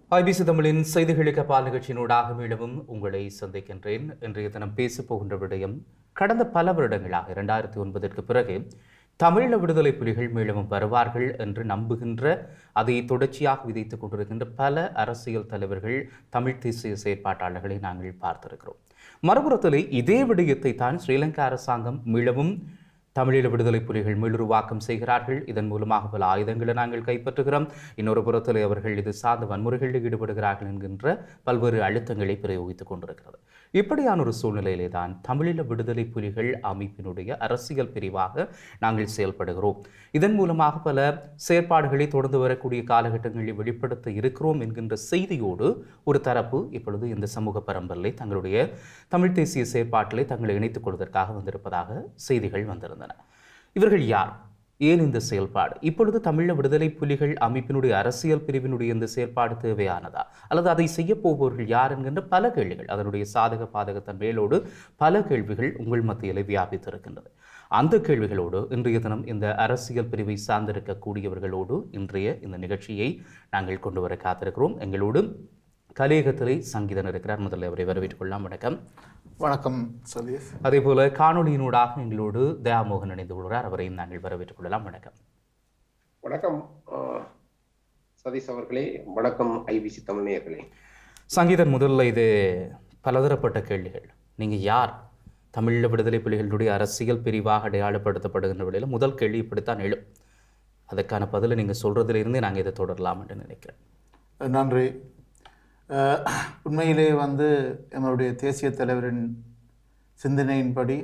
IBC தமிழின் செய்திகளுக்கு பால் நிகழ்ச்சியினூடாக மீளவும் உங்களை சந்திக்கின்றேன் இன்றைய தினம் பேசப் போகின்ற விடயம் கடந்த பல வருடங்களாக இரண்டாயிரத்தி ஒன்பதற்கு பிறகு தமிழீழ விடுதலை புலிகள் மீளவும் வருவார்கள் என்று நம்புகின்ற அதை தொடர்ச்சியாக விதைத்துக் கொண்டிருக்கின்ற பல அரசியல் தலைவர்கள் தமிழ் தேசிய செயற்பாட்டாளர்களை நாங்கள் பார்த்திருக்கிறோம் மறுபுறத்திலே இதே விடயத்தை தான் ஸ்ரீலங்கா அரசாங்கம் மீளவும் தமிழீழ விடுதலை புலிகள் மீளுருவாக்கம் செய்கிறார்கள் இதன் மூலமாக பல ஆயுதங்களை நாங்கள் கைப்பற்றுகிறோம் இன்னொரு புறத்தில் அவர்கள் இது சார்ந்த வன்முறைகளில் ஈடுபடுகிறார்கள் என்கின்ற பல்வேறு அழுத்தங்களை பிரயோகித்துக் கொண்டிருக்கிறது இப்படியான ஒரு சூழ்நிலையிலே தான் தமிழீழ விடுதலை புலிகள் அமைப்பினுடைய அரசியல் பிரிவாக நாங்கள் செயல்படுகிறோம் இதன் மூலமாக பல செயற்பாடுகளை தொடர்ந்து வரக்கூடிய காலகட்டங்களில் வெளிப்படுத்த இருக்கிறோம் என்கின்ற செய்தியோடு ஒரு தரப்பு இப்பொழுது இந்த சமூக பரம்பரிலே தங்களுடைய தமிழ் தேசிய செயற்பாட்டிலே தங்களை இணைத்துக் கொள்வதற்காக வந்திருப்பதாக செய்திகள் வந்திருந்தன இவர்கள் யார் ஏன் இந்த செயல்பாடு இப்பொழுது தமிழ விடுதலை புலிகள் அமைப்பினுடைய அரசியல் பிரிவினுடைய இந்த செயல்பாடு தேவையானதா அல்லது அதை செய்ய போபவர்கள் யார் என்கின்ற பல கேள்விகள் அதனுடைய சாதக பாதகத்தன் மேலோடு பல கேள்விகள் உங்கள் மத்தியில் வியாபித்திருக்கின்றது அந்த கேள்விகளோடு இன்றைய தினம் இந்த அரசியல் பிரிவை சார்ந்திருக்கக்கூடியவர்களோடு இன்றைய இந்த நிகழ்ச்சியை நாங்கள் கொண்டு வர காத்திருக்கிறோம் எங்களோடு கலையகத்திலே சங்கீதன் இருக்கிறார் முதல்ல அவரை வரவேற்றுக் கொள்ளலாம் வணக்கம் வணக்கம் சதீஷ் அதே போல காணொலியினூடாக எங்களோடு தயாமோகன் இணைந்து கொள்கிறார் அவரையும் நாங்கள் வரவேற்றுக் கொள்ளலாம் வணக்கம் வணக்கம் ஆஹ், சதீஷ் அவர்களே வணக்கம் ஐபிசி தமிழ் நேயர்களே சங்கீதன் முதல்ல இது பலதரப்பட்ட கேள்விகள் நீங்கள் யார் தமிழீழ விடுதலை புலிகளுடைய அரசியல் பிரிவாக அடையாளப்படுத்தப்படுகின்ற வேளையில் முதல் கேள்வி இப்படித்தான் எழும் அதுக்கான பதிலை நீங்கள் சொல்கிறதுலேருந்தே நாங்கள் இதை தொடரலாம் என்று நினைக்கிறேன் நன்றி அஹ், உண்மையிலே வந்து எங்களுடைய தேசிய தலைவரின் சிந்தனையின்படி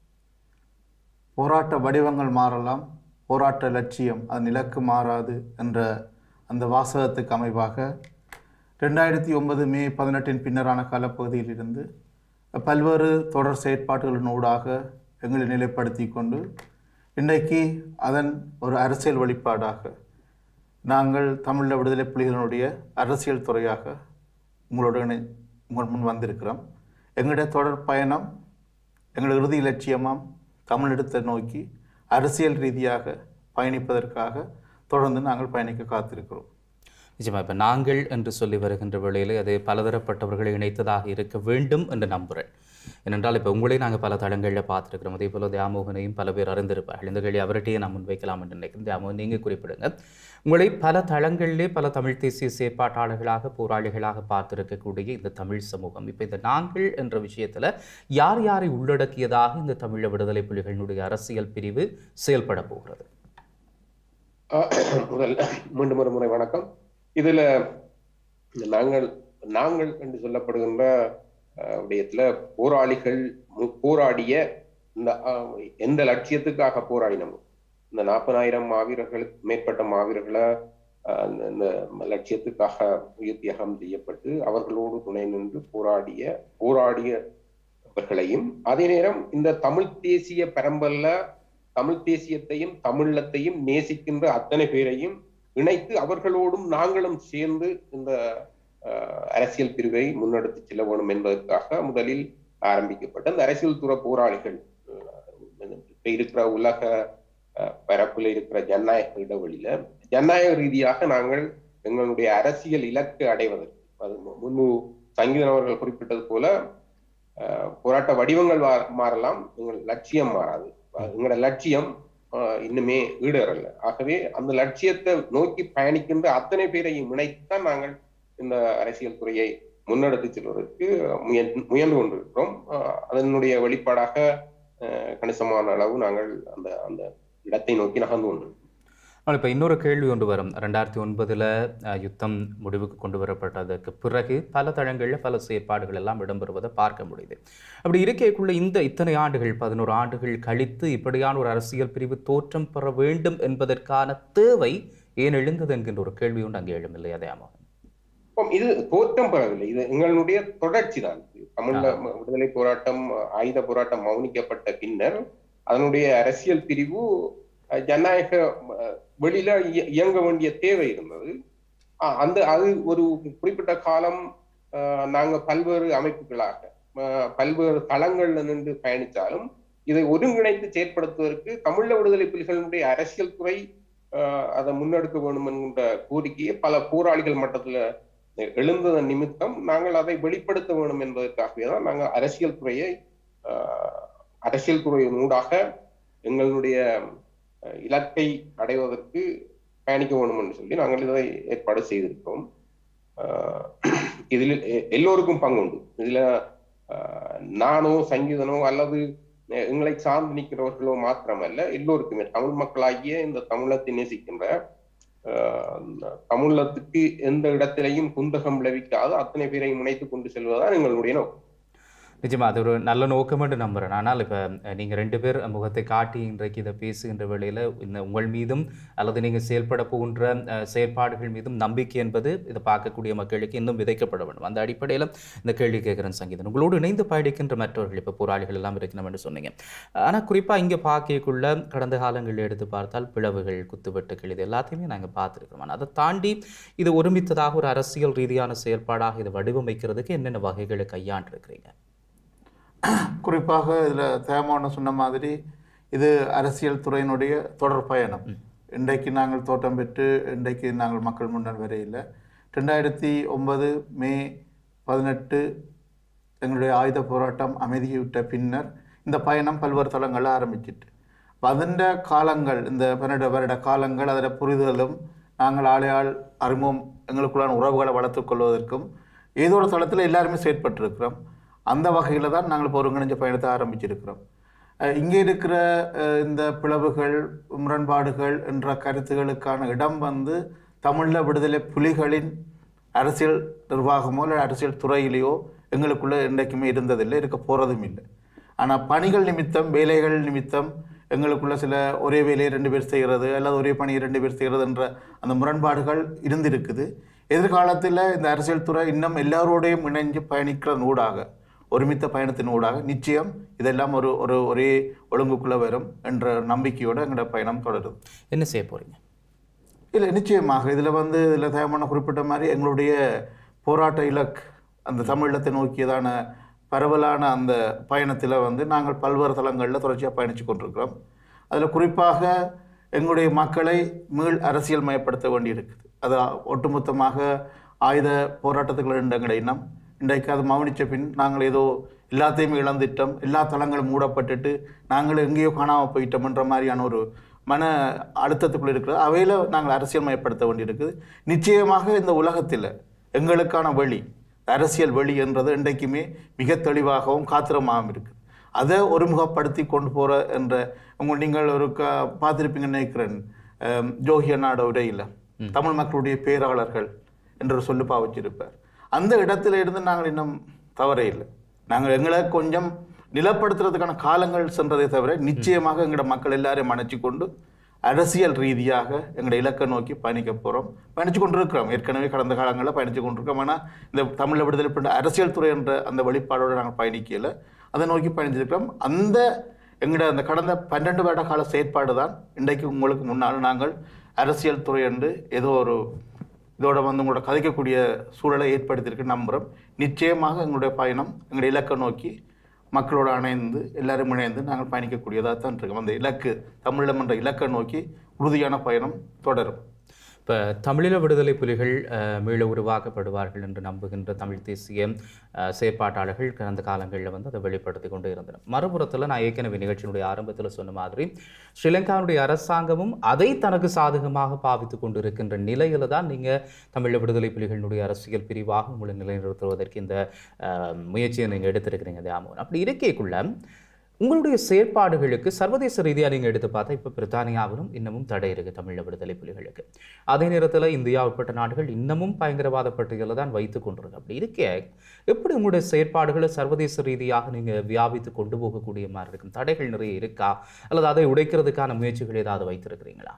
போராட்ட வடிவங்கள் மாறலாம் போராட்ட லட்சியம் அதன் இலக்கு மாறாது என்ற அந்த வாசகத்துக்கு அமைவாக ரெண்டாயிரத்தி ஒன்பது மே பதினெட்டின் பின்னரான காலப்பகுதியிலிருந்து பல்வேறு தொடர் செயற்பாடுகளின் ஊடாக எங்களை நிலைப்படுத்தி கொண்டு இன்றைக்கு அதன் ஒரு அரசியல் வெளிப்பாடாக நாங்கள் தமிழீழ விடுதலை புலிகளினுடைய அரசியல் துறையாக உங்களோட இணை உங்கள் முன் வந்திருக்கிறோம் எங்களுடைய தொடர் பயணம் எங்கள் இறுதி இலட்சியமாம் தமிழிடத்தை நோக்கி அரசியல் ரீதியாக பயணிப்பதற்காக தொடர்ந்து நாங்கள் பயணிக்க காத்திருக்கிறோம் நிச்சயமா இப்போ நாங்கள் என்று சொல்லி வருகின்ற வேளையில் அது பலதரப்பட்டவர்களை இணைத்ததாக இருக்க வேண்டும் என்று நம்புகிறேன் ஏனென்றால் இப்போ உங்களே நாங்கள் பல தளங்களில் பார்த்துருக்கிறோம் அதே போல் தியாமோகனையும் பல பேர் அறிந்திருப்பார்கள் இந்த கேள்வி அவர்கிட்டயே நான் முன்வைக்கலாம் என்று நினைக்கிறேன் தியாமோகன் நீங்கள் குறிப்பிடுங்க உங்களை பல தளங்களிலே பல தமிழ் தேசிய செயற்பாட்டாளர்களாக போராளிகளாக பார்த்திருக்கக்கூடிய இந்த தமிழ் சமூகம் இப்போ இந்த நாங்கள் என்ற விஷயத்தில் யார் யாரை உள்ளடக்கியதாக இந்த தமிழ விடுதலை புலிகளினுடைய அரசியல் பிரிவு செயல்பட போகிறது ஆஹ், முதல் மீண்டும் ஒரு முறை வணக்கம் இதுல இந்த நாங்கள் நாங்கள் என்று சொல்லப்படுகின்ற ஆஹ், விடயத்துல போராளிகள் மு- போராடிய இந்த ஆஹ், எந்த லட்சியத்துக்காக போராடினோமோ இந்த நாற்பதாயிரம் மாவீரர்களுக்கு மேற்பட்ட மாவீரர்களை ஆஹ், இந்த- இந்த லட்சியத்துக்காக உயிர் தியாகம் செய்யப்பட்டு அவர்களோடு துணை நின்று போராடிய போராடியவர்களையும் அதே நேரம் இந்த தமிழ் தேசிய பரம்பல்ல தமிழ் தேசியத்தையும் தமிழத்தையும் நேசிக்கின்ற அத்தனை பேரையும் இணைத்து அவர்களோடும் நாங்களும் சேர்ந்து இந்த அஹ், அரசியல் பிரிவை முன்னெடுத்து செல்ல வேண்டும் என்பதற்காக முதலில் ஆரம்பிக்கப்பட்ட இந்த அரசியல் துற போராளிகள் அஹ், இப்ப இருக்கிற உலக அஹ், பரப்புல இருக்கிற ஜனநாயக இடைவெளியில ஜனநாயக ரீதியாக நாங்கள் எங்களுடைய அரசியல் இலக்கு அடைவதற்கு அது மு- முன்பு சங்கீதன் அவர்கள் குறிப்பிட்டது போல அஹ், போராட்ட வடிவங்கள் வா- மாறலாம் எங்கள் லட்சியம் மாறாது எங்களோட லட்சியம் ஆஹ், இன்னுமே ஈடேறல ஆகவே அந்த லட்சியத்தை நோக்கி பயணிக்கின்ற அத்தனை பேரையும் இணைத்துத்தான் நாங்கள் இந்த அரசியல் துறையை முன்னெடுத்து செல்வதற்கு முயன்- முயன்று கொண்டிருக்கிறோம் ஆஹ், அதனுடைய வெளிப்பாடாக ஆஹ், கணிசமான அளவு நாங்கள் அந்த அந்த இடத்தை நோக்கி நகர்ந்து கொண்டிருக்கிறோம் ஆனால் இப்போ இன்னொரு கேள்வி ஒன்று வரும் ரெண்டாயிரத்தி ஒன்பதில் யுத்தம் முடிவுக்கு கொண்டு வரப்பட்டதற்கு பிறகு பல தளங்களில் பல செயற்பாடுகள் எல்லாம் இடம்பெறுவதை பார்க்க முடியுது அப்படி இருக்கைக்குள்ள இந்த இத்தனை ஆண்டுகள் பதினோரு ஆண்டுகள் கழித்து இப்படியான ஒரு அரசியல் பிரிவு தோற்றம் பெற வேண்டும் என்பதற்கான தேவை ஏன் எழுந்தது என்கின்ற ஒரு கேள்வி ஒன்று அங்கே எழும் இல்லையா தயாமோகன் ஆம், இது தோற்றம் பெறவில்லை இது எங்களுடைய தொடர்ச்சி தான் தமிழ்ல விடுதலை போராட்டம் ஆயுத போராட்டம் மௌனிக்கப்பட்ட பின்னர் அதனுடைய அரசியல் பிரிவு அஹ், ஜனநாயக அஹ், வெளியில இய- இயங்க வேண்டிய தேவை இருந்தது அஹ், அந்த அது ஒரு குறிப்பிட்ட காலம் அஹ், நாங்க பல்வேறு அமைப்புகளாக அஹ், பல்வேறு தளங்கள்ல நின்று பயணித்தாலும் இதை ஒருங்கிணைத்து செயற்படுத்துவதற்கு தமிழ விடுதலை புலிகளுடைய அரசியல் துறை அஹ், அதை முன்னெடுக்க வேண்டும் என்கின்ற கோரிக்கையை பல போராளிகள் மட்டத்துல எழுந்ததன் நிமித்தம் நாங்கள் அதை வெளிப்படுத்த வேண்டும் என்பதற்காகவே தான் நாங்கள் அரசியல் துறையை ஆஹ், அரசியல் துறையின் ஊடாக எங்களுடைய அஹ், இலக்கை அடைவதற்கு பயணிக்க வேண்டும் என்று சொல்லி நாங்கள் இதை ஏற்பாடு செய்திருக்கிறோம் ஆஹ், இதில் எ- எல்லோருக்கும் பங்கு உண்டு இதுல ஆஹ், நானோ சங்கீதனோ அல்லது அஹ், எங்களை சார்ந்து நிற்கிறவர்களோ மாத்திரமல்ல எல்லோருக்குமே தமிழ் மக்களாகிய இந்த தமிழத்தை நேசிக்கின்ற ஆஹ், தமிழத்துக்கு எந்த இடத்திலையும் குந்தகம் விளைவிக்காத அத்தனை பேரையும் இணைத்துக் கொண்டு செல்வதுதான் எங்களுடைய நோக்கம் நிச்சயமா அது ஒரு நல்ல நோக்கம் என்று நம்புறேன் ஆனால் இப்போ நீங்கள் ரெண்டு பேர் முகத்தை காட்டி இன்றைக்கு இதை பேசுகின்ற வேளையில் இந்த உங்கள் மீதும் அல்லது நீங்கள் செயல்பட போகின்ற அஹ், செயல்பாடுகள் மீதும் நம்பிக்கை என்பது இதை பார்க்கக்கூடிய மக்களுக்கு இன்னும் விதைக்கப்பட வேண்டும் அந்த அடிப்படையில் இந்த கேள்வி கேட்குறேன் சங்கீதன் உங்களோடு இணைந்து பயணிக்கின்ற மற்றவர்கள் இப்போ போராளிகள் எல்லாம் இருக்கணும் என்று சொன்னீங்க ஆனால் குறிப்பாக இங்கே பார்க்கக்குள்ள கடந்த காலங்களில் எடுத்து பார்த்தால் பிளவுகள் குத்துவெட்டுகள் இது எல்லாத்தையுமே நாங்கள் பார்த்துருக்கோம் ஆனால் அதை தாண்டி இது ஒருமித்ததாக ஒரு அரசியல் ரீதியான செயல்பாடாக இதை வடிவமைக்கிறதுக்கு என்னென்ன வகைகளை கையாண்டிருக்கிறீங்க குறிப்பாக இதில் தேமான சொன்ன மாதிரி இது அரசியல் துறையினுடைய தொடர் பயணம் இன்றைக்கு நாங்கள் தோட்டம் பெற்று இன்றைக்கு நாங்கள் மக்கள் முன்னர் வரையில் ரெண்டாயிரத்தி ஒன்பது மே பதினெட்டு எங்களுடைய ஆயுத போராட்டம் அமைதிவிட்ட பின்னர் இந்த பயணம் பல்வேறு தளங்களில் ஆரம்பிச்சிட்டு வந்த காலங்கள் இந்த பன்னெண்டு வருட காலங்கள் அதில் புரிதலும் நாங்கள் ஆளையாள் அறிமுகம் எங்களுக்குள்ளான உறவுகளை வளர்த்துக் கொள்வதற்கும் ஏதோ ஒரு தளத்தில் எல்லாருமே செயற்பட்டிருக்கிறோம் அந்த வகையில் தான் நாங்கள் இப்போ ஒருங்கிணைஞ்ச பயணத்தை ஆரம்பிச்சிருக்கிறோம் அஹ் இங்கே இருக்கிற அஹ், இந்த பிளவுகள் முரண்பாடுகள் என்ற கருத்துகளுக்கான இடம் வந்து தமிழில் விடுதலை புலிகளின் அரசியல் நிர்வாகமோ இல்லை அரசியல் துறையிலேயோ எங்களுக்குள்ள என்றைக்குமே இருந்ததில்லை இருக்க போகிறதும் இல்லை ஆனால் பணிகள் நிமித்தம் வேலைகள் நிமித்தம் எங்களுக்குள்ள சில ஒரே வேலையை ரெண்டு பேர் செய்கிறது அல்லது ஒரே பணியை ரெண்டு பேர் செய்கிறது என்ற அந்த முரண்பாடுகள் இருந்திருக்குது எதிர்காலத்தில் இந்த அரசியல் துறை இன்னும் எல்லாரோடையும் இணைஞ்சு பயணிக்கிறதன் ஊடாக ஒருமித்த பயணத்தின் ஊடாக நிச்சயம் இதெல்லாம் ஒரு ஒரு ஒரே ஒழுங்குக்குள்ளே வரும் என்ற நம்பிக்கையோடு எங்களோட பயணம் தொடருது என்ன செய்ய போறீங்க இல்லை நிச்சயமாக இதில் வந்து இதில் தேவமான குறிப்பிட்ட மாதிரி எங்களுடைய போராட்ட இலக்கு அந்த தமிழத்தை நோக்கியதான பரவலான அந்த பயணத்தில் வந்து நாங்கள் பல்வேறு தளங்களில் தொடர்ச்சியாக பயணித்து கொண்டிருக்கிறோம் அதில் குறிப்பாக எங்களுடைய மக்களை மீள் அரசியல் மயப்படுத்த வேண்டியிருக்குது அது ஒட்டுமொத்தமாக ஆயுத போராட்டத்துக்குள்ள இருந்த எங்களுடைய இனம் இன்றைக்கு அது மௌனிச்ச பின் நாங்கள் ஏதோ எல்லாத்தையுமே இழந்துட்டோம் எல்லா தளங்களும் மூடப்பட்டுட்டு நாங்கள் எங்கேயோ காணாமல் போயிட்டோம்ன்ற மாதிரியான ஒரு மன அழுத்தத்துக்குள்ள இருக்கிறது அவையில் நாங்கள் அரசியல் மயப்படுத்த வேண்டியிருக்குது நிச்சயமாக இந்த உலகத்தில் எங்களுக்கான வழி அரசியல் வழி என்றது இன்றைக்குமே மிக தெளிவாகவும் காத்திரமாகவும் இருக்குது அதை ஒருமுகப்படுத்தி கொண்டு போகிற என்ற உங்கள் நீங்கள் ஒரு க பார்த்துருப்பீங்கன்னு நினைக்கிறேன் அம், ஜோகி அண்ணாட உரையில் தமிழ் மக்களுடைய பேராளர்கள் என்ற ஒரு சொல்லு பாவிச்சிருப்பார் அந்த இடத்துல இருந்து நாங்கள் இன்னும் தவறே இல்லை நாங்கள் எங்களை கொஞ்சம் நிலப்படுத்துறதுக்கான காலங்கள் சென்றதை தவிர நிச்சயமாக எங்களோட மக்கள் எல்லாரையும் அணைச்சி கொண்டு அரசியல் ரீதியாக எங்களோட இலக்கை நோக்கி பயணிக்க போகிறோம் பயணித்து கொண்டிருக்கிறோம் ஏற்கனவே கடந்த காலங்களில் பயணித்து கொண்டிருக்கோம் ஆனால் இந்த தமிழை விடுதலை பண்ண அரசியல் துறை என்ற அந்த வெளிப்பாடோடு நாங்கள் பயணிக்கல அதை நோக்கி பயணிச்சிருக்கிறோம் அந்த எங்களோட அந்த கடந்த பன்னெண்டு வருட கால செயற்பாடு தான் இன்றைக்கு உங்களுக்கு முன்னால் நாங்கள் அரசியல் துறை என்று ஏதோ ஒரு இதோட வந்து உங்களோட கதைக்கக்கூடிய சூழலை ஏற்படுத்தியிருக்கு நம்புகிறோம் நிச்சயமாக எங்களுடைய பயணம் எங்களுடைய இலக்கை நோக்கி மக்களோட இணைந்து எல்லாரும் இணைந்து நாங்கள் பயணிக்கக்கூடியதாக தான் இருக்கோம் அந்த இலக்கு தமிழம் என்ற இலக்கை நோக்கி உறுதியான பயணம் தொடரும் இப்போ தமிழீழ விடுதலை புலிகள் அஹ், மீள உருவாக்கப்படுவார்கள் என்று நம்புகின்ற தமிழ் தேசிய அஹ், செயற்பாட்டாளர்கள் கடந்த காலங்களில் வந்து அதை வெளிப்படுத்தி கொண்டு இருந்தனர் மறுபுறத்தில் நான் ஏற்கனவே நிகழ்ச்சியினுடைய ஆரம்பத்தில் சொன்ன மாதிரி ஸ்ரீலங்காவுடைய அரசாங்கமும் அதை தனக்கு சாதகமாக பாவித்து கொண்டு இருக்கின்ற நிலையில தான் நீங்கள் தமிழ் விடுதலை புலிகளினுடைய அரசியல் பிரிவாக உங்களை நிலைநிறுத்துவதற்கு இந்த அஹ், முயற்சியை நீங்கள் எடுத்திருக்கிறீங்க தியாமோகன் அப்படி இருக்கைக்குள்ள உங்களுடைய செயற்பாடுகளுக்கு சர்வதேச ரீதியாக நீங்கள் எடுத்து பார்த்தா இப்போ பிரித்தானியாவிலும் இன்னமும் தடை இருக்குது தமிழ் விடுதலை புலிகளுக்கு அதே நேரத்தில் இந்தியா உட்பட்ட நாடுகள் இன்னமும் பயங்கரவாத பட்டியலில் தான் வைத்து கொண்டிருக்கு அப்படி இருக்கே எப்படி உங்களுடைய செயற்பாடுகளை சர்வதேச ரீதியாக நீங்கள் வியாபித்து கொண்டு போகக்கூடிய மாதிரி இருக்கும் தடைகள் நிறைய இருக்கா அல்லது அதை உடைக்கிறதுக்கான முயற்சிகள் ஏதாவது வைத்திருக்கிறீங்களா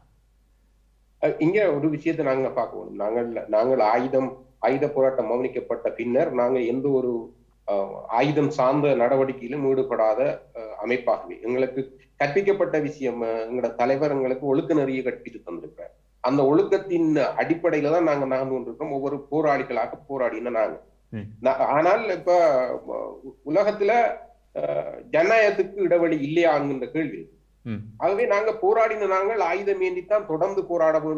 அஹ் இங்க ஒரு விஷயத்தை நாங்க பார்க்கணும் நாங்கள் நாங்கள் ஆயுதம் ஆயுத போராட்டம் மௌனிக்கப்பட்ட பின்னர் நாங்கள் எந்த ஒரு அஹ், ஆயுதம் சார்ந்த நடவடிக்கையிலும் ஈடுபடாத அஹ், அமைப்பாகவே எங்களுக்கு கற்பிக்கப்பட்ட விஷயம் அஹ், எங்களோட தலைவர் எங்களுக்கு ஒழுக்க நெறியை கற்பித்து தந்திருக்கிறார் அந்த ஒழுக்கத்தின் அடிப்படையில தான் நாங்க நடந்து கொண்டிருக்கிறோம் ஒவ்வொரு போராளிகளாக போராடின நாங்க ம். நா- ஆனால் இப்ப அஹ், உலகத்துல அஹ், ஜனநாயகத்துக்கு இடைவெளி இல்லையா என்கின்ற கேள்வி ம் ஆகவே நாங்க போராடின நாங்கள் ஆயுதம் ஏந்தித்தான் தொடர்ந்து போராட வேணும்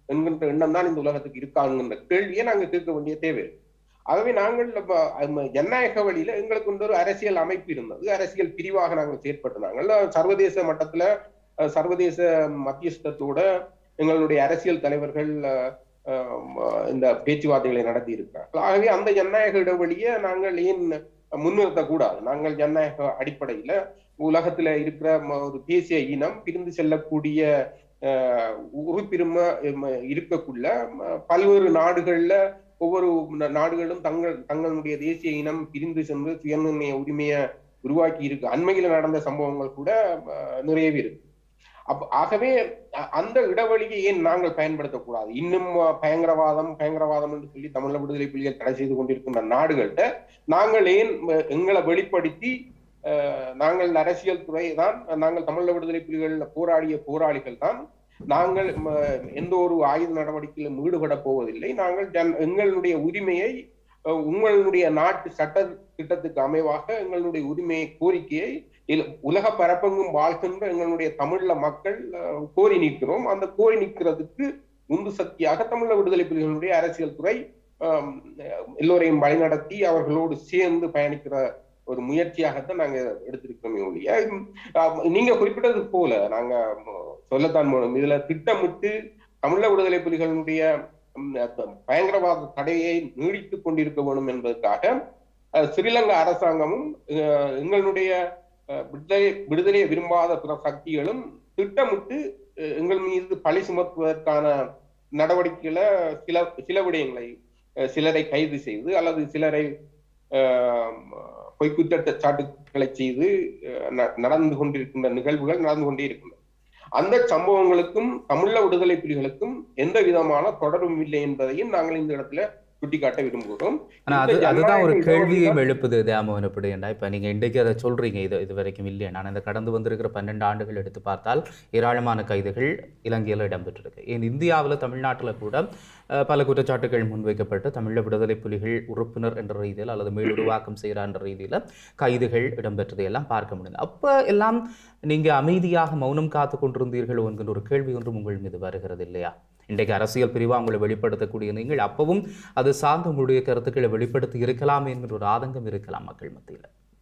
என்கின்ற எண்ணம் தான் இந்த உலகத்துக்கு இருக்காங்கிற கேள்வியை நாங்க கேட்க வேண்டிய தேவை இருக்கு. ஆகவே நாங்கள் நம்ம, அஹ், ஜனநாயக வழியில எங்களுக்கு வந்து ஒரு அரசியல் அமைப்பு இருந்தது அரசியல் பிரிவாக நாங்கள் செயற்பட்டு நாங்கள் சர்வதேச மட்டத்துல அஹ், சர்வதேச மத்தியஸ்தத்தோட எங்களுடைய அரசியல் தலைவர்கள் அஹ், அஹ், இந்த பேச்சுவார்த்தைகளை நடத்தி இருக்கிறார்கள் ஆகவே அந்த ஜனநாயக இடைவெளியை நாங்கள் ஏன் முன்னிறுத்தக்கூடாது நாங்கள் ஜனநாயக அடிப்படையில உலகத்துல இருக்கிற ம- ஒரு தேசிய இனம் பிரிந்து செல்லக்கூடிய அஹ், உறுப்பிரும ம- இருக்கக்குள்ள ம- பல்வேறு நாடுகள்ல ஒவ்வொரு ந- நாடுகளும் தங்கள் தங்களுடைய தேசிய இனம் பிரிந்து சென்று சுயநிர்ணய உரிமையை உருவாக்கி இருக்கு அண்மையில நடந்த சம்பவங்கள் கூட அஹ், நிறையவே இருக்கு அப்ப ஆகவே அ- அந்த இடைவெளியை ஏன் நாங்கள் பயன்படுத்தக்கூடாது இன்னும் அஹ், பயங்கரவாதம் பயங்கரவாதம் என்று சொல்லி தமிழக விடுதலை புலிகள் தடை செய்து கொண்டிருக்கின்ற நாடுகள்கிட்ட நாங்கள் ஏன் அஹ், எங்களை வெளிப்படுத்தி அஹ், நாங்கள் அரசியல் துறை தான் நாங்கள் தமிழக விடுதலை புலிகள் போராடிய போராளிகள் தான் நாங்கள் ம, எந்த ஒரு ஆயுத நடவடிக்கையிலும் ஈடுபட போவதில்லை நாங்கள் ஜன் எங்களுடைய உரிமையை அஹ், உங்களுடைய நாட்டு சட்ட திட்டத்துக்கு அமைவாக எங்களுடைய உரிமையை கோரிக்கையை இல- உலக பரப்பெங்கும் வாழ்கின்ற எங்களுடைய தமிழ மக்கள் அஹ், கோரி நிற்கிறோம் அந்த கோரி நிற்கிறதுக்கு உந்து சக்தியாக தமிழக விடுதலை புலிகளுடைய அரசியல் துறை ஆம், எல்லோரையும் வழிநடத்தி அவர்களோடு சேர்ந்து பயணிக்கிற ஒரு முயற்சியாகத்தான் நாங்க எடுத்திருக்கிறோமே ஒழிய உம், ஆம், நீங்க குறிப்பிட்டது போல நாங்க ம், சொல்லத்தான் மூலம் இதுல திட்டமிட்டு தமிழக விடுதலை புலிகளுடைய ம், அஹ், பயங்கரவாத தடையை நீடித்துக் கொண்டிருக்க வேண்டும் என்பதற்காக அஹ், ஸ்ரீலங்கா அரசாங்கமும் அஹ், எங்களுடைய அஹ், விடுதலை விடுதலையை விரும்பாத பிற சக்திகளும் திட்டமிட்டு அஹ், எங்கள் மீது பழி சுமத்துவதற்கான நடவடிக்கைகளை சில சில விடயங்களை அஹ், சிலரை கைது செய்து அல்லது சிலரை அஹ், பொய் குற்றச்சாட்டுகளை செய்து அஹ், ந- நடந்து கொண்டிருக்கின்ற நிகழ்வுகள் நடந்து கொண்டே இருக்கின்றன அந்த சம்பவங்களுக்கும் தமிழ விடுதலை புலிகளுக்கும் எந்த விதமான தொடர்பும் இல்லை என்பதையும் நாங்கள் இந்த இடத்துல சுட்டிக்காட்ட விரும்புகிறோம் ஆனா இந்த அது அதுதான் ஒரு ஜனநாயக கேள்வியும் இடைவெளிதான் எழுப்புது தியாமோகன் எப்படின்னா இப்ப நீங்க இன்றைக்கு அதை சொல்றீங்க இது இது வரைக்கும் இல்லையா நான் இந்த கடந்து வந்திருக்கிற பன்னெண்டு ஆண்டுகள் எடுத்து பார்த்தால் ஏராளமான கைதுகள் இலங்கையில் இடம்பெற்றிருக்கு ஏன் இந்தியாவில் தமிழ்நாட்டில் கூட அஹ், பல குற்றச்சாட்டுகள் முன்வைக்கப்பட்டு தமிழ் விடுதலை புலிகள் உறுப்பினர் என்ற ரீதியில் அல்லது மீளுருவாக்கம் செய்கிறார் என்ற ரீதியில் கைதுகள் இடம்பெற்றதை எல்லாம் பார்க்க முடியுது அப்ப எல்லாம் நீங்க அமைதியாக மௌனம் காத்து கொண்டிருந்தீர்களோ என்கின்ற ஒரு கேள்வி ஒன்றும் உங்கள் மீது வருகிறது இல்லையா இன்றைக்கு அரசியல் பிரிவா உங்களை வெளிப்படுத்தக்கூடிய நீங்கள் அப்பவும் அது சார்ந்த உங்களுடைய கருத்துக்களை வெளிப்படுத்தி இருக்கலாம் என்கிற ஒரு ஆதங்கம் இருக்கலாம் மக்கள் மத்தியில்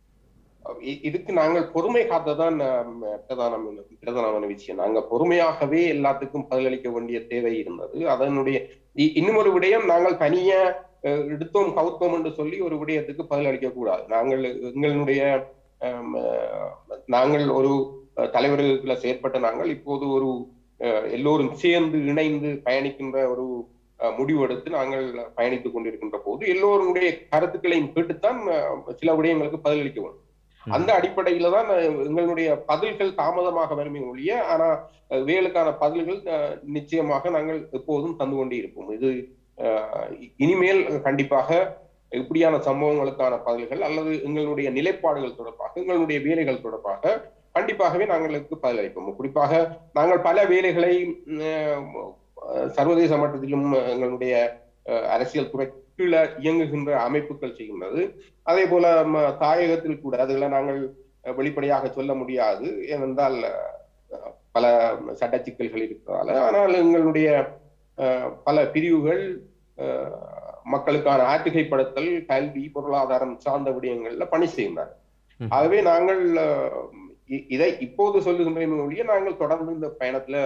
இ- இதுக்கு நாங்கள் பொறுமை காத்ததான் ஆம், பிரதானமான பிரதானமான விஷயம் நாங்க பொறுமையாகவே எல்லாத்துக்கும் பதிலளிக்க வேண்டிய தேவை இருந்தது அதனுடைய இ- இன்னும் ஒரு விடயம் நாங்கள் தனியா அஹ், எடுத்தோம் கவுத்தோம் என்று சொல்லி ஒரு விடயத்துக்கு பதிலளிக்க கூடாது நாங்கள் எங்களுடைய ஆம், அஹ், நாங்கள் ஒரு அஹ், தலைவர்களை செயற்பட்ட நாங்கள் இப்போது ஒரு அஹ், எல்லோரும் சேர்ந்து இணைந்து பயணிக்கின்ற ஒரு அஹ், முடிவெடுத்து நாங்கள் பயணித்துக் கொண்டிருக்கின்ற போது எல்லோருடைய கருத்துக்களையும் கேட்டுத்தான் அஹ், சில விடயங்களுக்கு பதிலளிக்க வேண்டும் அந்த அடிப்படையில தான் அஹ், எங்களுடைய பதில்கள் தாமதமாக வருமே ஒழிய ஆனா அஹ், வேலுக்கான பதில்கள் அஹ், நிச்சயமாக நாங்கள் எப்போதும் தந்து கொண்டே இருப்போம் இது அஹ், இனிமேல் கண்டிப்பாக இப்படியான சம்பவங்களுக்கான பதில்கள் அல்லது எங்களுடைய நிலைப்பாடுகள் தொடர்பாக எங்களுடைய வேலைகள் தொடர்பாக கண்டிப்பாகவே நாங்களுக்கு பதிலளிப்போம் குறிப்பாக நாங்கள் பல வேலைகளை அஹ், சர்வதேச மட்டத்திலும் எங்களுடைய அஹ், அரசியல் துறை கீழே இயங்குகின்ற அமைப்புகள் செய்கின்றது அதே போல ம, தாயகத்தில் கூட அதுகளை நாங்கள் அஹ், வெளிப்படையாக சொல்ல முடியாது ஏனென்றால் அஹ், பல சட்ட சிக்கல்கள் இருக்கிறதால ஆனால் எங்களுடைய அஹ், பல பிரிவுகள் அஹ், மக்களுக்கான ஆற்றுகைப்படுத்தல் கல்வி பொருளாதாரம் சார்ந்த விடயங்கள்ல பணி செய்கின்றனர் ம். ஆகவே நாங்கள் அஹ், இ- இதை இப்போது சொல்லுகின்றேன் ஒழிய நாங்கள் தொடர்ந்து இந்த பயணத்துல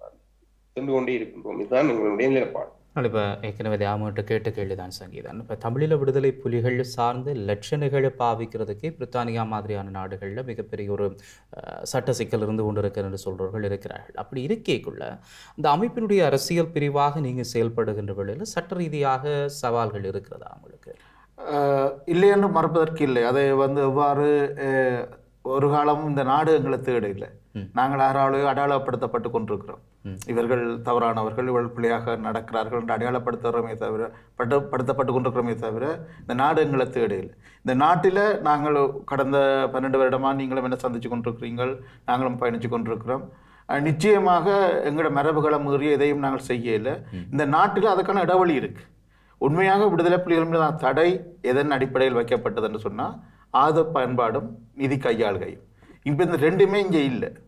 சென்று கொண்டே இருக்கின்றோம் இதுதான் எங்களுடைய நிலைப்பாடு ஆனால் இப்போ ஏற்கனவே தியாமகிட்ட கேட்ட கேள்விதான் சங்கீதன் இப்போ தமிழீழ விடுதலை புலிகள் சார்ந்து லட்சணைகளை பாவிக்கிறதுக்கே பிரித்தானியா மாதிரியான நாடுகளில் மிகப்பெரிய ஒரு அஹ், சட்ட சிக்கல் இருந்து கொண்டிருக்கிறது என்று சொல்றவர்கள் இருக்கிறார்கள் அப்படி இருக்கேக்குள்ள இந்த அமைப்பினுடைய அரசியல் பிரிவாக நீங்கள் செயல்படுகின்ற வேளையில் சட்ட ரீதியாக சவால்கள் இருக்கிறதா உங்களுக்கு அஹ் இல்லை என்று மறுப்பதற்கு இல்லை அதை வந்து எவ்வாறு அஹ், ஒரு காலம் இந்த நாடு எங்களை தேட இல்லை ம். நாங்கள் யாராலும் அடையாளப்படுத்தப்பட்டு கொண்டிருக்கிறோம் ம். இவர்கள் தவறானவர்கள் இவர்கள் பிள்ளையாக நடக்கிறார்கள் என்று அடையாளப்படுத்துகிறோமே தவிர பட்டு படுத்தப்பட்டு கொண்டிருக்கிறோமே தவிர இந்த நாடு எங்களை தேட இல்லை இந்த நாட்டில் நாங்கள் கடந்த பன்னெண்டு வருடமாக நீங்களும் என்ன சந்திச்சு கொண்டிருக்கிறீங்கள் நாங்களும் பயணித்து கொண்டிருக்கிறோம் அஹ் நிச்சயமாக எங்களோட மரபுகளை மீறி எதையும் நாங்கள் செய்யலை இந்த நாட்டில் அதுக்கான இடைவெளி இருக்கு உண்மையாக விடுதலை புலிகள் மீதான தடை எதன் அடிப்படையில் வைக்கப்பட்டது என்று சொன்னால் ஆயுத பயன்பாடும் நிதி கையாளுகையும் இப்போ இந்த ரெண்டுமே இங்கே இல்லை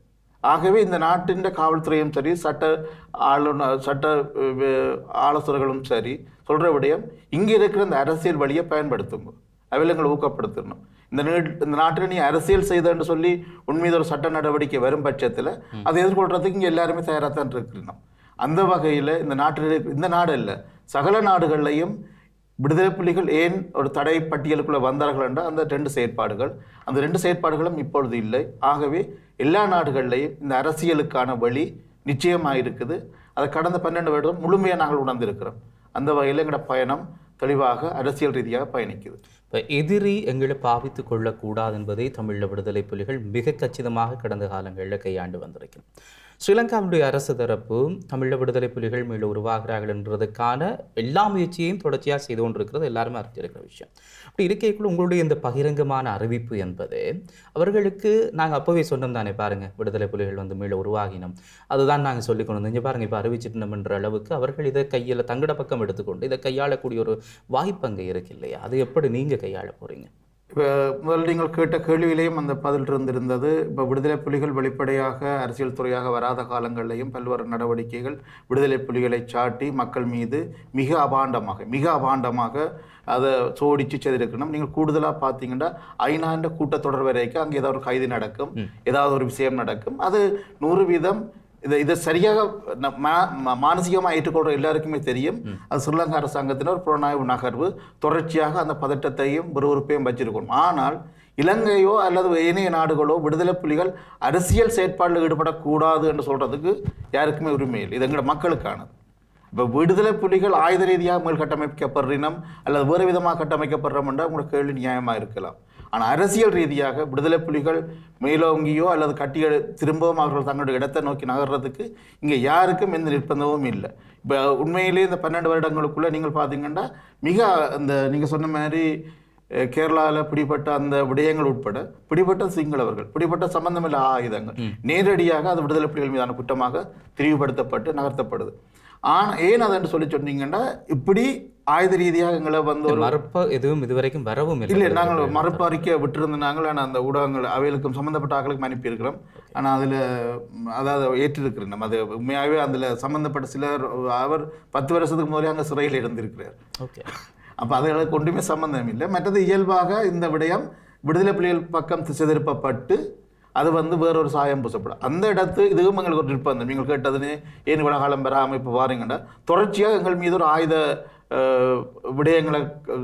ஆகவே இந்த நாட்டின் காவல்துறையும் சரி சட்ட ஆளுநர் சட்ட அஹ், வே- ஆலோசகர்களும் சரி சொல்ற விடயம் இங்கே இருக்கிற இந்த அரசியல் வழியை பயன்படுத்துங்க அவைலங்களை ஊக்கப்படுத்தணும் இந்த நீட்- இந்த நாட்டில் நீ அரசியல் செய்தன்னு சொல்லி உண்மையில் ஒரு சட்ட நடவடிக்கை வரும் பட்சத்தில் அதை எதிர்கொள்றதுக்கு இங்கே எல்லாருமே தயாராக தான் இருக்கிறோம் அந்த வகையில் இந்த நாட்டில் இருக்க- இந்த நாடு இல்லை சகல நாடுகள்லையும் விடுதலை புலிகள் ஏன் ஒரு தடை பட்டியலுக்குள்ள வந்தார்கள் என்ற அந்த ரெண்டு செயற்பாடுகள் அந்த ரெண்டு செயற்பாடுகளும் இப்பொழுது இல்லை ஆகவே எல்லா நாடுகள்லையும் இந்த அரசியலுக்கான வழி நிச்சயமாக இருக்குது அதை கடந்த பன்னெண்டு வருடம் முழுமையாக நாங்கள் உணர்ந்திருக்கிறோம் அந்த வகையில் எங்களோட பயணம் தெளிவாக அரசியல் ரீதியாக பயணிக்குது இப்போ எதிரி எங்களை பாவித்து கொள்ளக்கூடாது என்பதை தமிழீழ விடுதலை புலிகள் மிக கச்சிதமாக கடந்த காலங்களில் கையாண்டு வந்திருக்கிறோம் ஸ்ரீலங்காவுடைய அரசு தரப்பு தமிழீழ விடுதலை புலிகள் மீள உருவாகிறார்கள் என்றதுக்கான எல்லா முயற்சியையும் தொடர்ச்சியாக செய்து கொண்டிருக்கிறது எல்லாருமே அறிஞ்சிருக்கிற விஷயம் அப்படி இருக்கைக்குள்ள உங்களுடைய இந்த பகிரங்கமான அறிவிப்பு என்பது அவர்களுக்கு நாங்கள் அப்போவே சொன்னோம் தானே பாருங்க விடுதலை புலிகள் வந்து மீள உருவாகினோம் அதுதான் நாங்கள் சொல்லி கொண்டு வந்தோம் இங்கே பாருங்க இப்போ அறிவிச்சிட்டோம்ன்ற அளவுக்கு அவர்கள் இதை கையில் தங்கட பக்கம் எடுத்துக்கொண்டு இதை கையாளக்கூடிய ஒரு வாய்ப்பு அங்கே இருக்கு இல்லையா அது எப்படி நீங்கள் கையாள போறீங்க இப்போ முதல்ல நீங்கள் கேட்ட கேள்வியிலேயும் அந்த பதில் இருந்திருந்தது இப்போ விடுதலை புலிகள் வெளிப்படையாக அரசியல் துறையாக வராத காலங்களிலேயும் பல்வேறு நடவடிக்கைகள் விடுதலை புலிகளை சாட்டி மக்கள் மீது மிக அபாண்டமாக மிக அபாண்டமாக அதை சோடிச்சு செய்திருக்கணும் நீங்கள் கூடுதலாக பார்த்தீங்கன்னா ஐநாண்ட கூட்டத்தொடர் வரைக்கும் அங்கே ஏதாவது ஒரு கைது நடக்கும் ஏதாவது ஒரு விஷயம் நடக்கும் அது நூறு வீதம் இதை இதை சரியாக ந- மா- மா- மானசீகமாக ஏற்றுக்கொள்கிற எல்லாருக்குமே தெரியும் அது ஸ்ரீலங்கா அரசாங்கத்தினர் ஒரு புலனாய்வு நகர்வு தொடர்ச்சியாக அந்த பதட்டத்தையும் விறுவிறுப்பையும் வச்சிருக்கணும் ஆனால் இலங்கையோ அல்லது ஏனைய நாடுகளோ விடுதலை புலிகள் அரசியல் செயற்பாடில் ஈடுபடக்கூடாது என்று சொல்றதுக்கு யாருக்குமே உரிமை இல்லை இது எங்களோட மக்களுக்கானது இப்போ விடுதலை புலிகள் ஆயுத ரீதியாக மேல் கட்டமைக்கப்படுறினம் அல்லது வேறு விதமாக கட்டமைக்கப்படுறோம் என்றால் உங்களோட கேள்வி நியாயமாக இருக்கலாம் ஆனால் அரசியல் ரீதியாக விடுதலை புலிகள் மேலோங்கியோ அல்லது கட்டி எடு- திரும்பவும் அவர்கள் தங்களுடைய இடத்தை நோக்கி நகர்றதுக்கு இங்கே யாருக்கும் எந்த நிர்பந்தமும் இல்லை இப்போ உண்மையிலேயே இந்த பன்னெண்டு வருடங்களுக்குள்ளே நீங்கள் பார்த்தீங்கன்னா மிக இந்த நீங்கள் சொன்ன மாதிரி கேரளாவில் பிடிப்பட்ட அந்த விடயங்கள் உட்பட பிடிப்பட்ட சிங்களவர்கள் பிடிப்பட்ட சம்பந்தமில்ல ஆயுதங்கள் நேரடியாக அது விடுதலை புலிகள் மீதான குற்றமாக திரிவுபடுத்தப்பட்டு நகர்த்தப்படுது ஆனால் ஏன் அதை சொல்லி சொன்னீங்கன்னா இப்படி ஆயுத ரீதியாக எங்களை வந்து ஒரு மறுப்பு எதுவும் இதுவரைக்கும் வரவும் இல்லை இல்லை நாங்கள் மறுப்பு அறிக்கை விட்டுருந்தாங்க ஆனால் அந்த ஊடகங்கள் அவைகளுக்கும் சம்மந்தப்பட்ட ஆட்களுக்கும் அனுப்பியிருக்கிறோம் ஆனால் அதில் அதாவது ஏற்றிருக்கிறேன் நம்ம அது உண்மையாகவே அதில் சம்மந்தப்பட்ட சிலர் அவர் பத்து வருஷத்துக்கு முதலே அங்கே சிறையில் இருந்திருக்கிறார் ஓகே அப்போ அதுகளுக்கு ஒன்றுமே சம்பந்தம் இல்லை மற்றது இயல்பாக இந்த விடயம் விடுதலை புலிகள் பக்கம் திசை திருப்பப்பட்டு அது வந்து வேறொரு சாயம் பூசப்படும் அந்த இடத்து இதுவும் எங்களுக்கு ஒரு நிர்பந்தம் நீங்கள் கேட்டதுன்னு ஏன் இவ்வளோ காலம் பெறாமல் இப்போ பாருங்கன்னா தொடர்ச்சியாக எங்கள் மீது ஒரு ஆயுத அஹ், விடயங்களை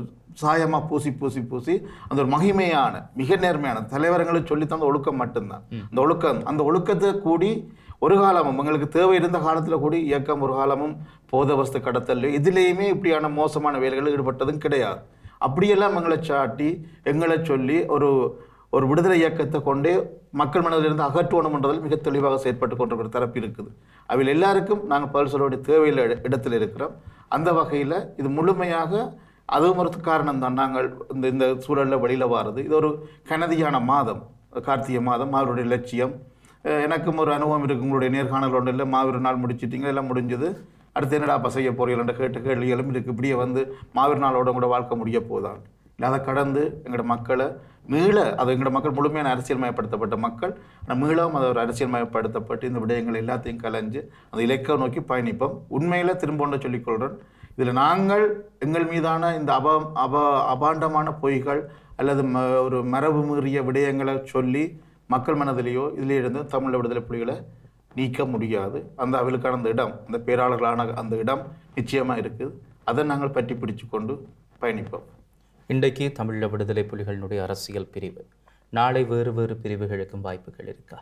சாயமாக பூசி பூசி பூசி அந்த ஒரு மகிமையான மிக நேர்மையான தலைவர்களுக்கு சொல்லி தந்த ஒழுக்கம் மட்டும்தான் அந்த ஒழுக்கம் அந்த ஒழுக்கத்தை கூடி ஒரு காலமும் எங்களுக்கு தேவை இருந்த காலத்தில் கூடி இயக்கம் ஒரு காலமும் போதவஸ்து கடத்தல் இதுலேயுமே இப்படியான மோசமான வேலைகளில் ஈடுபட்டதும் கிடையாது அப்படியெல்லாம் எங்களை சாட்டி எங்களை சொல்லி ஒரு ஒரு விடுதலை இயக்கத்தை கொண்டே மக்கள் மனதிலிருந்து அகற்றணும்ன்றதில் மிக தெளிவாக செயற்பட்டு கொண்டிருக்கிற தரப்பு இருக்குது அவையில் எல்லாருக்கும் நாங்கள் பதில் சொல்ல வேண்டிய தேவையில்லை இட- இடத்தில் இருக்கிறோம் அந்த வகையில் இது முழுமையாக அதுவும் ஒரு காரணம் தான் நாங்கள் இந்த இந்த சூழலில் வெளியில் வாரது இது ஒரு கனதியான மாதம் கார்த்திகை மாதம் அவருடைய லட்சியம் அஹ் எனக்கும் ஒரு அனுபவம் இருக்கு உங்களுடைய நேர்காணல் ஒன்றும் இல்லை மாவீர நாள் முடிச்சிட்டீங்க எல்லாம் முடிஞ்சது அடுத்து என்னடா அப்போ செய்ய போறீங்கள்ன்ற கேட்டு கேள்விகளும் இருக்கு இப்படியே வந்து மாவீர நாளோட உங்களோட வாழ்க்கை முடிய போதான் இல்லை அதை கடந்து எங்களோட மக்களை மீள அது எங்களோட மக்கள் முழுமையான அரசியல்மயப்படுத்தப்பட்ட மக்கள் ஆனால் மீளவும் அதை ஒரு அரசியல்மயப்படுத்தப்பட்டு இந்த விடயங்கள் எல்லாத்தையும் கலைஞ்சு அந்த இலக்கை நோக்கி பயணிப்போம் உண்மையில் திரும்ப ஒன்றை சொல்லிக்கொள்கிறேன் இதில் நாங்கள் எங்கள் மீதான இந்த அப அப அபாண்டமான பொய்கள் அல்லது ம ஒரு மரபு மீறிய விடயங்களை சொல்லி மக்கள் மனதிலேயோ இதிலே இருந்து தமிழ் விடுதலை புலிகளை நீக்க முடியாது அந்த அவளுக்கான அந்த இடம் அந்த பேராளர்களான அந்த இடம் நிச்சயமாக இருக்குது அதை நாங்கள் பற்றி பிடிச்சு கொண்டு பயணிப்போம் இன்றைக்கு தமிழீழ விடுதலை புலிகளினுடைய அரசியல் பிரிவு நாளை வேறு வேறு பிரிவுகளுக்கும் வாய்ப்புகள் இருக்கா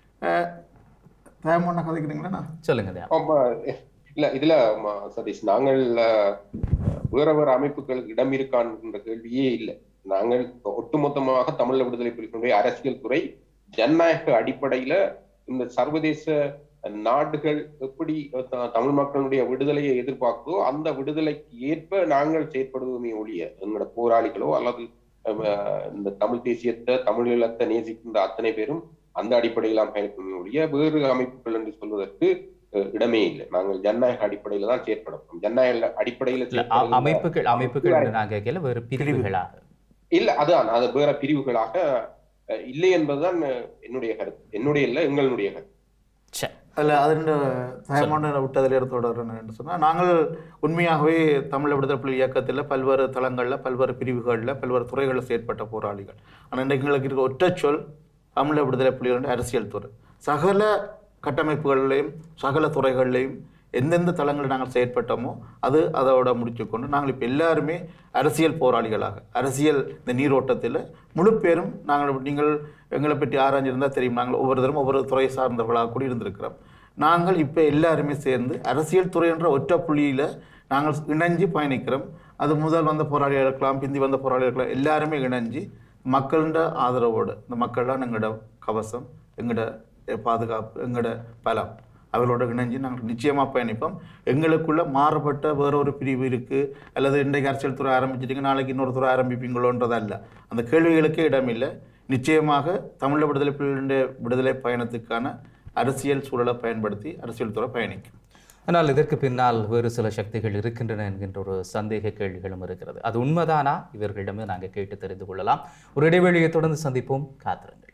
தயமொன்னா கதைக்கிறீங்களா சொல்லுங்க தயா. ஆமா இல்ல இதுல ஆமா, சதீஷ் நாங்கள் அஹ், வேற வேற அமைப்புகளுக்கு இடம் இருக்கான்ற கேள்வியே இல்லை நாங்கள் ஒட்டுமொத்தமாக தமிழ் விடுதலை புலிகளுடைய அரசியல் துறை ஜனநாயக அடிப்படையில இந்த சர்வதேச நாடுகள் எப்படி த- தமிழ் மக்களுடைய விடுதலையை எதிர்பார்க்குதோ அந்த விடுதலைக்கு ஏற்ப நாங்கள் செயற்படுவதுமே ஒழிய எங்களோட போராளிகளோ அல்லது அஹ், இந்த தமிழ் தேசியத்தை தமிழ் ஈழத்தை நேசிக்கின்ற அத்தனை பேரும் அந்த அடிப்படையிலாம் பயணிப்பதுமே ஒழிய வேறு அமைப்புகள் என்று சொல்வதற்கு அஹ், இடமே இல்லை நாங்கள் ஜனநாயக அடிப்படையில தான் செயற்படும் ஜனநாயக அடிப்படையில இல்ல, அ- செயற்படுகின்ற- அமைப்புகள் அமைப்புகள் என்று நான் கேட்கல வேறு பிரிவுகளாக இல்ல அதான் அது வேற பிரிவுகளாக அஹ், இல்லை என்பதுதான் அஹ், என்னுடைய கருத்து என்னுடைய இல்ல எங்களுடைய கருத்து சரி அதில் அதில் தயமான விட்டதில் இருந்து தொடர்றேன்னு சொன்னால் நாங்கள் உண்மையாகவே தமிழ் விடுதலை புலி இயக்கத்தில் பல்வேறு தளங்களில் பல்வேறு பிரிவுகளில் பல்வேறு துறைகளில் செயற்பட்ட போராளிகள் ஆனால் இன்றைக்கு எங்களுக்கு இருக்க ஒற்றை சொல் தமிழ் விடுதலை புலிகளுடைய அரசியல் துறை சகல கட்டமைப்புகளிலையும் சகல துறைகளிலையும் எந்தெந்த தளங்களில் நாங்கள் செயற்பட்டோமோ அது அதோட முடிச்சுக்கொண்டு நாங்கள் இப்போ எல்லாருமே அரசியல் போராளிகளாக அரசியல் இந்த நீரோட்டத்தில் முழு பேரும் நாங்கள் நீங்கள் எங்களை பற்றி ஆராய்ஞ்சிருந்தால் தெரியும் நாங்கள் ஒவ்வொருத்தரும் ஒவ்வொரு துறை சார்ந்தவர்களாக கூட இருந்திருக்கிறோம் நாங்கள் இப்போ எல்லாருமே சேர்ந்து அரசியல் துறை என்ற ஒற்றை புள்ளியில் நாங்கள் இணைஞ்சு பயணிக்கிறோம் அது முதல் வந்த போராளிகள் இருக்கலாம் பிந்தி வந்த போராளிகள் இருக்கலாம் எல்லாருமே இணைஞ்சு மக்களோட ஆதரவோடு இந்த மக்கள்லாம் எங்களோட கவசம் எங்களோட பாதுகாப்பு எங்களோட பலம் அவர்களோட இணைஞ்சு நாங்கள் நிச்சயமாக பயணிப்போம் எங்களுக்குள்ள மாறுபட்ட வேற ஒரு பிரிவு இருக்குது அல்லது இன்றைக்கு அரசியல் துறை ஆரம்பிச்சிட்டீங்க நாளைக்கு இன்னொரு துறை ஆரம்பிப்பீங்களோன்றது அல்ல அந்த கேள்விகளுக்கே இடமில்லை நிச்சயமாக தமிழ் விடுதலை புலிகளுடைய விடுதலை பயணத்துக்கான அரசியல் சூழலை பயன்படுத்தி அரசியல் துறை பயணிக்கும் ஆனால் இதற்கு பின்னால் வேறு சில சக்திகள் இருக்கின்றன என்கின்ற ஒரு சந்தேக கேள்விகளும் இருக்கிறது அது உண்மைதானா இவர்களிடமே நாங்கள் கேட்டு தெரிந்து கொள்ளலாம் ஒரு இடைவெளியை தொடர்ந்து சந்திப்போம் காத்திருங்கள்